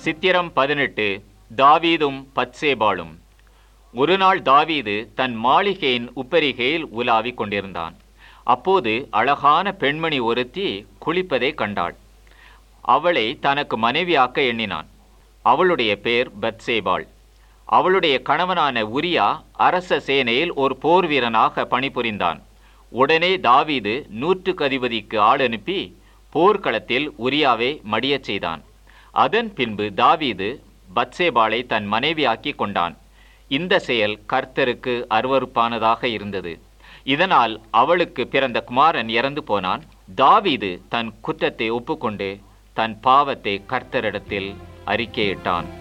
சித்திரம் பதினெட்டு தாவீதும் பத்சேபாளும் ஒரு நாள் தாவீது தன் மாளிகையின் உப்பரிகையில் உலாவிக் கொண்டிருந்தான் அப்போது அழகான பெண்மணி ஒருத்தி குளிப்பதை கண்டாள் அவளை தனக்கு மனைவியாக்க எண்ணினான் அவளுடைய பேர் பத்சேபாள் அவளுடைய கணவனான உரியா அரச சேனையில் ஒரு போர் வீரனாக பணிபுரிந்தான் உடனே தாவீது நூற்றுக்கு அதிபதிக்கு ஆள் அனுப்பி போர்க்களத்தில் உரியாவை மடியச் செய்தான் அதன் பின்பு தாவீது பத்சேபாளை தன் மனைவியாக்கி கொண்டான் இந்த செயல் கர்த்தருக்கு அருவருப்பானதாக இருந்தது இதனால் அவளுக்கு பிறந்த குமாரன் இறந்து போனான் தாவீது தன் குற்றத்தை ஒப்புக்கொண்டு தன் பாவத்தை கர்த்தரிடத்தில் அறிக்கையிட்டான்